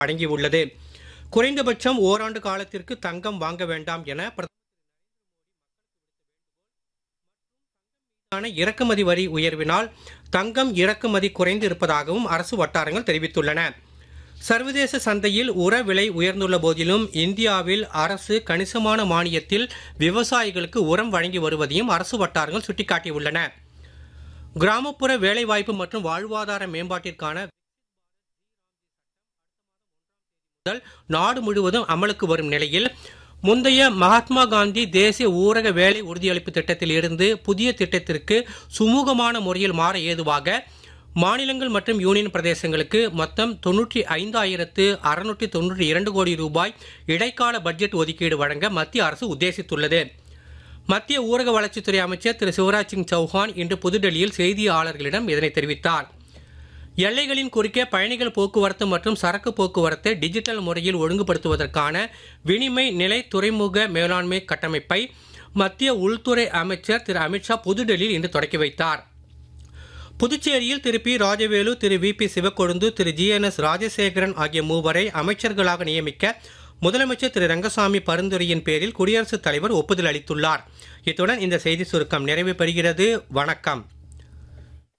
வழங்கியுள்ளது குறைந்தபட்சம் ஓராண்டு காலத்திற்கு தங்கம் வாங்க வேண்டாம் என பிரதமர் மீதான இறக்குமதி வரி உயர்வினால் தங்கம் இறக்குமதி குறைந்து இருப்பதாகவும் அரசு வட்டாரங்கள் தெரிவித்துள்ளன சர்வதேச சந்தையில் உர விலை உயர்ந்துள்ள போதிலும் இந்தியாவில் அரசு கணிசமான மானியத்தில் விவசாயிகளுக்கு உரம் வழங்கி வருவதையும் அரசு வட்டாரங்கள் சுட்டிக்காட்டியுள்ளன கிராமப்புற வேலைவாய்ப்பு மற்றும் வாழ்வாதார மேம்பாட்டிற்கான முதல் நாடு முழுவதும் அமலுக்கு வரும் நிலையில் முந்தைய மகாத்மா காந்தி தேசிய ஊரக வேலை உறுதியளிப்பு திட்டத்தில் இருந்து புதிய திட்டத்திற்கு சுமூகமான முறையில் மாற ஏதுவாக மாநிலங்கள் மற்றும் யூனியன் பிரதேசங்களுக்கு மொத்தம் தொன்னூற்றி ஐந்தாயிரத்து அறுநூற்றி தொன்னூற்றி இரண்டு கோடி ரூபாய் இடைக்கால பட்ஜெட் ஒதுக்கீடு வழங்க மத்திய அரசு உத்தேசித்துள்ளது மத்திய ஊரக வளர்ச்சித்துறை அமைச்சர் திரு சிவராஜ் சிங் சௌஹான் இன்று புதுடெல்லியில் செய்தியாளர்களிடம் இதனை தெரிவித்தார் எல்லைகளின் குறுக்கே பயணிகள் போக்குவரத்து மற்றும் சரக்கு போக்குவரத்தை டிஜிட்டல் முறையில் ஒழுங்குபடுத்துவதற்கான வினிமை நிலை துறைமுக மேலாண்மை கட்டமைப்பை மத்திய உள்துறை அமைச்சர் திரு அமித்ஷா புதுடெல்லியில் இன்று தொடக்கி வைத்தார் புதுச்சேரியில் Thiru P Rajavelu Thiru V P Sivakozhunthu Thiru G N S Rajasekaran ஆகிய மூவரை அமைச்சர்களாக நியமிக்க முதலமைச்சர் திரு ரங்கசாமி பரிந்துரையின் பேரில் குடியரசுத் தலைவர் ஒப்புதல் அளித்துள்ளார் இத்துடன் இந்த செய்தி சுருக்கம் நிறைவு பெறுகிறது வணக்கம்